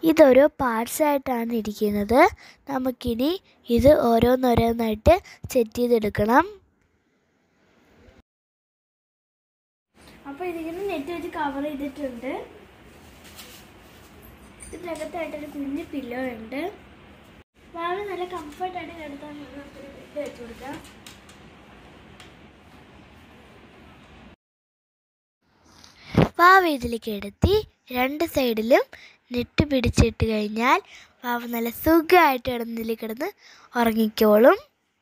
ഇതൊരു പാർട്സ് ആയിട്ടാണ് ഇരിക്കുന്നത് നമുക്കിനി ഇത് ഓരോന്നോരോന്നായിട്ട് സെറ്റ് ചെയ്തെടുക്കണം അപ്പോൾ ഇതിങ്ങനെ നെറ്റ് വെച്ച് കവർ ചെയ്തിട്ടുണ്ട് ഇതിനകത്തായിട്ടൊരു കുഞ്ഞ് പില്ലോ ഉണ്ട് വളരെ നല്ല കംഫർട്ടായിട്ട് കിടത്താൻ നമുക്കൊരു ബെഡ് വെച്ച് കൊടുക്കാം വാവ ഇതിലേക്ക് എടുത്തി രണ്ട് സൈഡിലും നെറ്റ് പിടിച്ചിട്ട് കഴിഞ്ഞാൽ വാവ നല്ല സുഖമായിട്ട് കിടന്നിൽ കിടന്ന് ഉറങ്ങിക്കോളും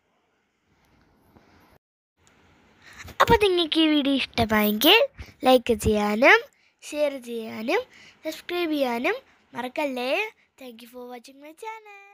അപ്പോൾ നിങ്ങൾക്ക് ഈ വീഡിയോ ഇഷ്ടമായെങ്കിൽ ലൈക്ക് ചെയ്യാനും ഷെയർ ചെയ്യാനും സബ്സ്ക്രൈബ് ചെയ്യാനും മറക്കല്ലേ thank you for watching my channel